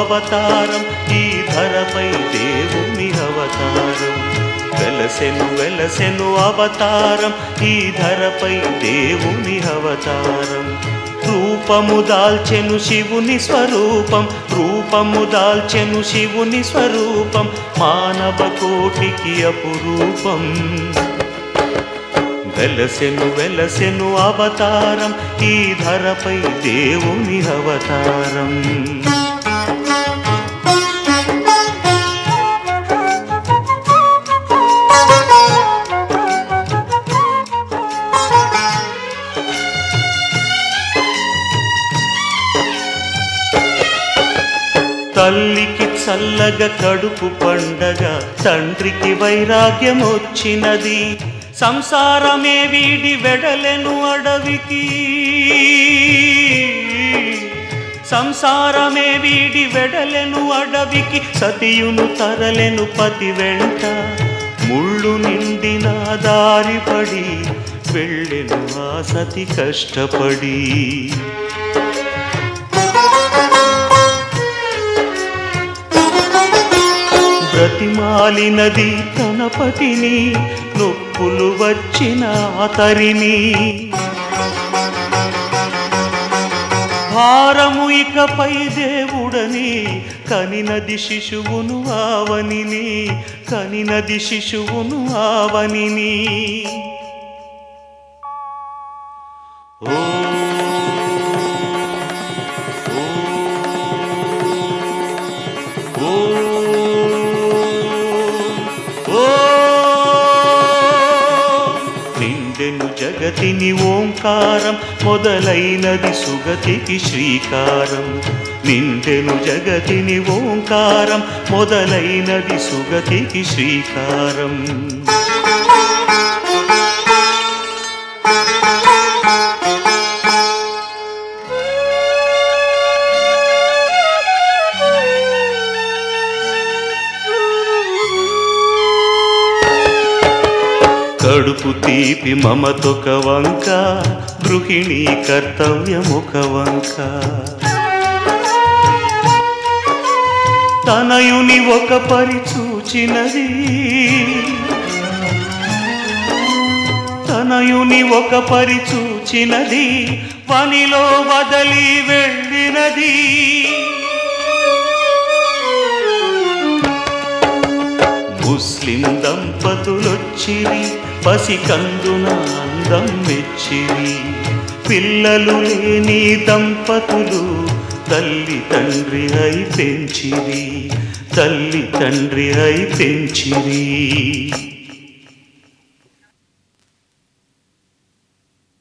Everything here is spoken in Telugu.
అవతారం ఈ ధరపై దేవుని అవతారం వెలసెను వెలసెను అవతారం ఈ ధరపై దేవుని అవతారం రూపము దాల్చెను శివుని స్వరూపం రూపము దాల్చెను శివుని స్వరూపం మానవ కోటికి అపురూపం వెలసెను వెలసెను అవతారం ఈ ధరపై దేవుని అవతారం తల్లికి చల్లగా కడుపు పండగ తండ్రికి వైరాగ్యం వచ్చినది సంసారమే వీడి వెడలెను అడవికి సంసారమే వీడి వెడలెను అడవికి సతియును తరలెను పతి వెంట ముళ్ళు నిండిన దారిపడి వెళ్ళెను ఆ సతి కష్టపడి బ్రతిమాలినది తన పతిని నొప్పులు వచ్చిన అతరిని భారము ఇకపై దేవుడని కనినది శిశువును ఆవనిని కనినది శిశువును ఆవనిని ఓ ఓ ఓ నిండెను జగతిని ఓంకారం మొదలైనది సుగతికి శ్రీకారం నిండెను జగతిని ఓంకారం మొదలైనది సుగతికి శ్రీకారం కడుపు తీపి మమతొక వంక గృహిణీ కర్తవ్యమొక వంక తనయుని ఒక పరి చూచినది తనయుని ఒక పరి చూచినది పనిలో వదలి వెళ్ళినది ముస్లిం దంపతులొచ్చిరి పసికందున అందం మెచ్చిరి పిల్లలు లేని దంపతులు తల్లి తండ్రి అయి పెంచిరి తల్లి తండ్రి అయి పెంచిరి